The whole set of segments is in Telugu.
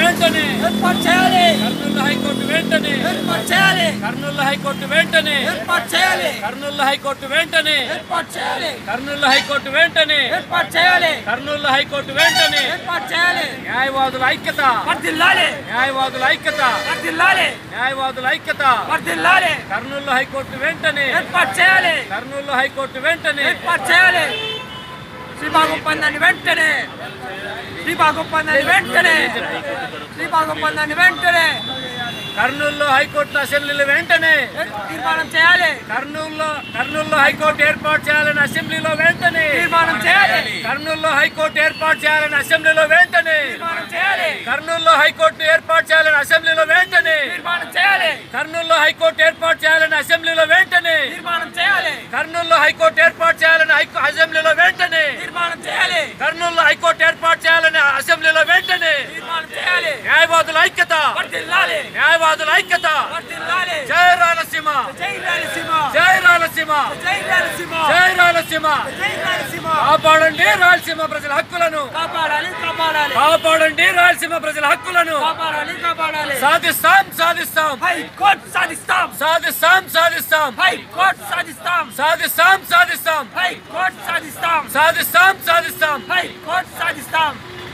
వెంటనే ఏర్పాటు చేయాలి కర్నూలు హైకోర్టు వెంటనే ఏర్పాటు చేయాలి కర్నూలు హైకోర్టు వెంటనే ఏర్పాటు చేయాలి కర్నూలు హైకోర్టు వెంటనే ఏర్పాటు చేయాలి కర్నూలు హైకోర్టు వెంటనే ఏర్పాటు చేయాలి కర్నూలు హైకోర్టు వెంటనే ఏర్పాటు చేయాలి న్యాయవాదుల ఐక్యత వర్దిల్లాలి న్యాయవాదుల ఐక్యత వర్దిల్లాలి న్యాయవాదుల ఐక్యత వర్దిల్లాలి కర్నూలు హైకోర్టు వెంటనే ఏర్పాటు చేయాలి కర్నూలు హైకోర్టు వెంటనే ఏర్పాటు చేయాలి శ్రీబాగ్ ఒప్పందాన్ని వెంటనే శ్రీబాగ్ ఒప్పందాన్ని వెంటనే శ్రీబాగ్ ఒప్పందాన్ని వెంటనే కర్నూలు హైకోర్టు అసెంబ్లీలో వెంటనే తీర్మానం చేయాలి కర్నూలులో కర్నూలులో హైకోర్టు ఏర్పాటు చేయాలని అసెంబ్లీలో వెంటనే తీర్మానం చేయాలి కర్నూలులో హైకోర్టు ఏర్పాటు చేయాలని అసెంబ్లీలో వెంటనే తీర్మానం చేయాలి కర్నూలులో హైకోర్టు ఏర్పాటు చేయాలని అసెంబ్లీలో వెంటనే తీర్మానం చేయాలి కర్నూలులో హైకోర్టు ఏర్పాటు చేయాలని అసెంబ్లీలో వెంటనే తీర్మానం చేయాలి కర్నూలులో హైకోర్టు ఏర్పాటు చేయాలని హైకో- అసెంబ్లీలో వెంటనే తీర్మానం చేయాలి కర్నూలులో హైకోర్టు ఏర్పాటు చేయాలని అసెంబ్లీలో వెంటనే తీర్మానం చేయాలి న్యాయవాదుల ఐక్యత వర్దిల్లాలి న్యాయవాదుల ఐక్యత వర్దిల్లాలి జై రాయలసీమ జై రాయలసీమ జై రాయలసీమ జై రాయలసీమ జై రాయలసీమ జై రాయలసీమ కాపాడండి రాయలసీమ ప్రజల హక్కులను కాపాడాలి కాపాడాలి కాపాడండి రాయలసీమ ప్రజల హక్కులను కాపాడాలి కాపాడాలి సాధిస్తాం సాధిస్తాం హైకోర్టు సాధిస్తాం సాధిస్తాం సాధిస్తాం హైకోర్టు సాధిస్తాం సాధిస్తాం సాధిస్తాం హైకోర్టు సాధిస్తాం సాధిస్తాం సాధిస్తాం హైకోర్టు సాధిస్తాం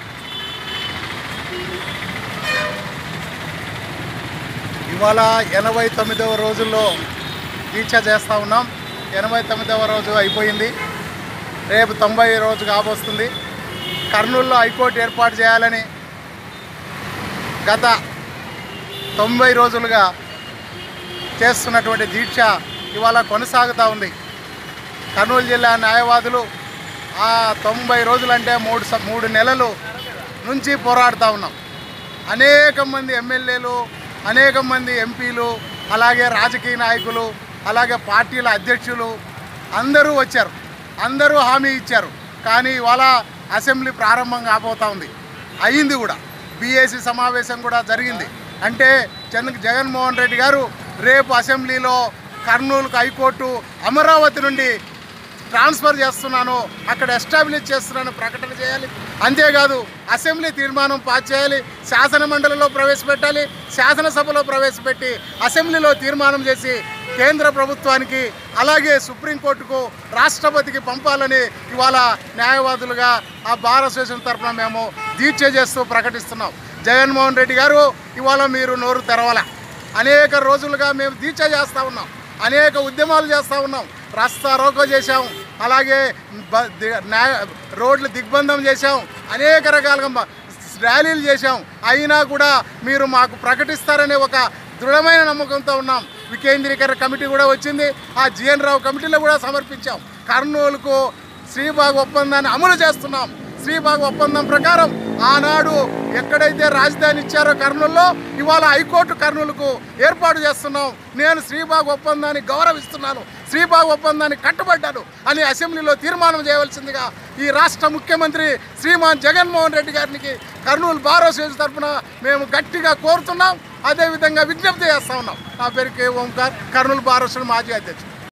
ఇవాళ ఎనభై తొమ్మిదవ రోజుల్లో దీక్ష చేస్తూ ఉన్నాం ఎనభై తొమ్మిదవ రోజు అయిపోయింది రేపు తొంభై రోజు కాబోస్తుంది కర్నూలులో హైకోర్టు ఏర్పాటు చేయాలని గత తొంభై రోజులుగా చేస్తున్నటువంటి దీక్ష ఇవాళ కొనసాగుతూ ఉంది కర్నూలు జిల్లా న్యాయవాదులు ఆ తొంభై రోజులంటే మూడు స- మూడు నెలలు నుంచి పోరాడుతూ ఉన్నాం అనేక మంది ఎమ్మెల్యేలు అనేక మంది ఎంపీలు అలాగే రాజకీయ నాయకులు అలాగే పార్టీల అధ్యక్షులు అందరూ వచ్చారు అందరూ హామీ ఇచ్చారు కానీ ఇవాళ అసెంబ్లీ ప్రారంభం కాబోతా ఉంది అయ్యింది కూడా బీఏసీ సమావేశం కూడా జరిగింది అంటే చంద్ర జగన్మోహన్ రెడ్డి గారు రేపు అసెంబ్లీలో కర్నూలుకు హైకోర్టు అమరావతి నుండి ట్రాన్స్ఫర్ చేస్తున్నాను అక్కడ ఎస్టాబ్లిష్ చేస్తున్నాను ప్రకటన చేయాలి అంతేకాదు అసెంబ్లీ తీర్మానం పాస్ చేయాలి శాసన మండలిలో ప్రవేశపెట్టాలి శాసనసభలో ప్రవేశపెట్టి అసెంబ్లీలో తీర్మానం చేసి కేంద్ర ప్రభుత్వానికి అలాగే సుప్రీంకోర్టుకు రాష్ట్రపతికి పంపాలని ఇవాళ న్యాయవాదులుగా ఆ బార్ అసోసియేషన్ తరఫున మేము దీక్ష చేస్తూ ప్రకటిస్తున్నాం జగన్మోహన్ రెడ్డి గారు ఇవాళ మీరు నోరు తెరవాల అనేక రోజులుగా మేము దీక్ష చేస్తూ ఉన్నాం అనేక ఉద్యమాలు చేస్తూ ఉన్నాం రస్తా రోకో చేశాం అలాగే బ- ది- న్యాయ- రోడ్లు దిగ్బంధం చేశాం అనేక రకాలుగా మ- ర్యాలీలు చేశాం అయినా కూడా మీరు మాకు ప్రకటిస్తారనే ఒక దృఢమైన నమ్మకంతో ఉన్నాం వికేంద్రీకరణ కమిటీ కూడా వచ్చింది ఆ జిఎన్ రావు కమిటీలో కూడా సమర్పించాం కర్నూలుకు శ్రీబాగ్ ఒప్పందాన్ని అమలు చేస్తున్నాం శ్రీబాగ్ ఒప్పందం ప్రకారం ఆనాడు ఎక్కడైతే రాజధాని ఇచ్చారో కర్నూలులో ఇవాళ హైకోర్టు కర్నూలుకు ఏర్పాటు చేస్తున్నాం నేను శ్రీబాగ్ ఒప్పందాన్ని గౌరవిస్తున్నాను శ్రీబాగ్ ఒప్పందాన్ని కట్టుబడ్డాను అని అసెంబ్లీలో తీర్మానం చేయవలసిందిగా ఈ రాష్ట్ర ముఖ్యమంత్రి శ్రీమాన్ జగన్మోహన్ రెడ్డి గారికి కర్నూలు బార్ అసోసియేషన్ తరఫున మేము గట్టిగా కోరుతున్నాం అదేవిధంగా విజ్ఞప్తి చేస్తా ఉన్నాం నా పేరు K Omkar Kurnool bar association మాజీ అధ్యక్షుడు